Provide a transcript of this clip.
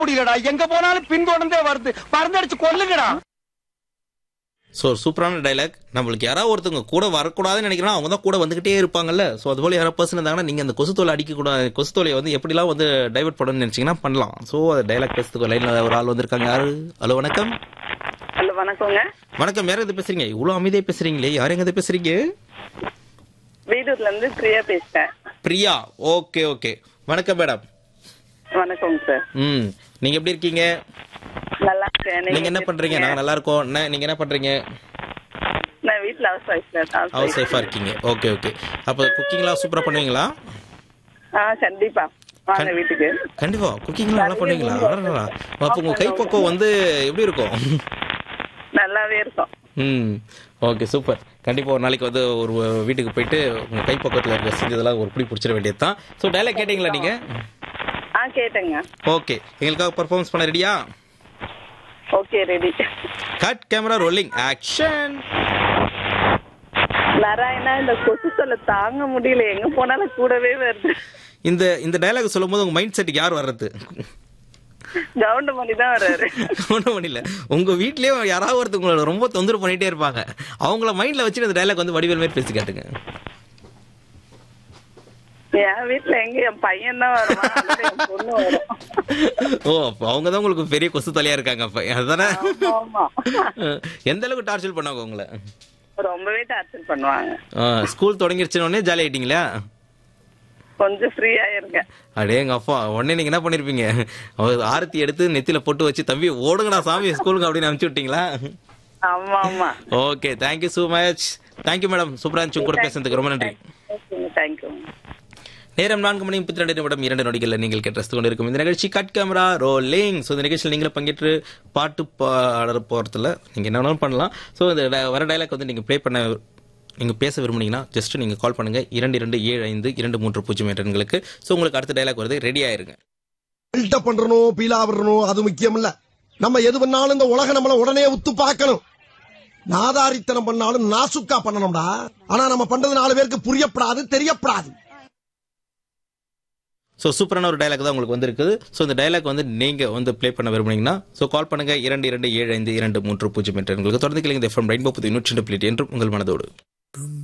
முடியலடா எங்க போனாலும் பின்தொடர்ந்தே வருது மருந்தடிச்சு கொல்லுங்கடா ஸோ சூப்பரான டைலாக் நம்மளுக்கு யாராவது ஒருத்தவங்க கூட வரக்கூடாதுன்னு நினைக்கிறோம் அவங்க தான் கூட வந்துகிட்டே இருப்பாங்கல்ல ஸோ அதுபோல யாராவது பர்சன் இருந்தாங்கன்னா நீங்கள் அந்த கொசு தோலை அடிக்கக்கூடாது கொசு தோலையை வந்து எப்படிலாம் வந்து டைவர்ட் பண்ணணும்னு நினைச்சீங்கன்னா பண்ணலாம் ஸோ அது டைலாக் பேசுறதுக்கு லைனில் ஒரு ஆள் வந்திருக்காங்க யாரு ஹலோ வணக்கம் ஹலோ வணக்கங்க வணக்கம் யார் எது பேசுறீங்க இவ்வளோ அமைதியாக பேசுறீங்களே யார் எங்க பேசுறீங்க வீடூர்ல இருந்து பிரியா பேசுறேன் பிரியா ஓகே ஓகே வணக்கம் மேடம் வணக்கங்க சார் ம் நீங்க எப்படி இருக்கீங்க நல்லா இருக்கேன் நீங்க என்ன எப்படி பண்றீங்க இருக்கீங்க? நாங்க நல்லா இருக்கோம் என்ன நீங்க என்ன பண்றீங்க நான் வீட்ல ஹவுஸ் ஒய்ஃப்ல ஹவுஸ் ஒய்ஃபா இருக்கீங்க ஓகே ஓகே அப்போ குக்கிங்லாம் சூப்பரா பண்ணுவீங்களா ஆ கண்டிப்பா வாங்க கண்- வீட்டுக்கு கண்டிப்பா குக்கிங்லாம் நல்லா பண்ணுவீங்களா அடடடா. அப்போ உங்க கைப்பக்குவம் வந்து எப்படி இருக்கும் நல்லாவே இருக்கும் ம் ஓகே சூப்பர் கண்டிப்பா ஒரு நாளைக்கு வந்து ஒரு வீட்டுக்கு போயிட்டு உங்க கைப்பக்கத்துல இருக்க செஞ்சதெல்லாம் ஒரு பிடி பிடிச்சிட வேண்டியது தான் ஸோ டைலாக் கேட்டீங்களா நீங்க ஆ கேட்டேங்க ஓகே எங்களுக்காக பர்ஃபார்மன்ஸ் பண்ண ரெடியா okay ready cut camera rolling action Narayana இந்த கொசு சொல்ல தாங்க முடியல எங்க போனாலும் கூடவே வருது இந்த இந்த டைலாக் சொல்லும்போது உங்க மைண்ட் செட்டுக்கு யார் வர்றது கவுண்ட் பண்ணி தான் வர்றாரு ஒன்றும் பண்ணல உங்க வீட்லயே யாராவது ஒருத்தர் உங்களை ரொம்ப தொந்தரவு பண்ணிட்டே இருப்பாங்க அவங்கள மைண்ட்ல வச்சு இந்த டைலாக் வந்து வடிவேல் மாதிரி பேசி காட்டுங்க என் வீட்ல எங்க என் பையன் தான் வருவான் அதோட என் பொண்ணு வரும் ஓ அப்போ அவங்க தான் உங்களுக்கு பெரிய கொசு தலையா இருக்காங்க அப்ப அதுதானே ஆமா எந்த அளவுக்கு டார்ச்சர் பண்ணாங்க உங்களை ரொம்பவே டார்ச்சர் பண்ணுவாங்க ஸ்கூல் தொடங்கிருச்சுன உடனே ஜாலி ஆயிட்டீங்களா கொஞ்சம் ஃப்ரீயா இருக்கேன் அடே எங்க அப்பா உடனே நீங்க என்ன பண்ணிருப்பீங்க அவர் ஆரத்தி எடுத்து நெத்தியில போட்டு வச்சு தம்பி ஓடுங்கடா சாமி ஸ்கூலுக்கு அப்படின்னு அனுப்பிச்சு விட்டீங்களா ஆமா ஆமா okay thank you so much thank you madam சூப்பரா இருந்துச்சு உங்க கூட பேசுறதுக்கு ரொம்ப நன்றி ஓகேங்க தேங்க்யூ நேரம் நான்கு மணி முப்பத்தி ரெண்டு நிமிடம் இரண்டு நொடிகளில் நீங்கள் கேட்டு கொண்டிருக்கும் இந்த நிகழ்ச்சி கட் கேமரா ரோலிங் ஸோ இந்த நிகழ்ச்சியில் நீங்களும் பங்கேற்று பாட்டு பாட போகிறதுல நீங்கள் என்ன வேணாலும் பண்ணலாம் ஸோ இந்த di- வர டைலாக் வந்து நீங்கள் ப்ளே பண்ண நீங்கள் பேச விரும்புனீங்கன்னா ஜஸ்ட் நீங்கள் கால் பண்ணுங்கள் இரண்டு இரண்டு ஏழு ஐந்து இரண்டு மூன்று பூஜ்ஜியம் என்ற எண்களுக்கு ஸோ உங்களுக்கு அடுத்த டைலாக் வருது ரெடி ஆயிருங்க பில்டப் பண்றணும் பீலா விடணும் அது முக்கியம் இல்ல நம்ம எது பண்ணாலும் இந்த உலக நம்மள உடனே உத்து பார்க்கணும் நாதாரித்தனம் பண்ணாலும் நாசுக்கா பண்ணணும்டா ஆனா நம்ம பண்றது நாலு பேருக்கு புரியப்படாது தெரியப்படாது ஸோ சூப்பரான ஒரு டைலாக் தான் உங்களுக்கு வந்திருக்குது ஸோ இந்த டைலாக் வந்து நீங்கள் வந்து ப்ளே பண்ண விரும்புனீங்கன்னா ஸோ கால் பண்ணுங்க இரண்டு இரண்டு ஏழு ஐந்து இரண்டு மூன்று பூஜ்ஜியம் என்ற எண்களுக்கு தொடர்ந்து கிளிங்க எஃப்எம் ரெயின்போ புது நூற்றி ரெண்டு புள்ளி எட்டு என்றும் உங்கள் மனதோடு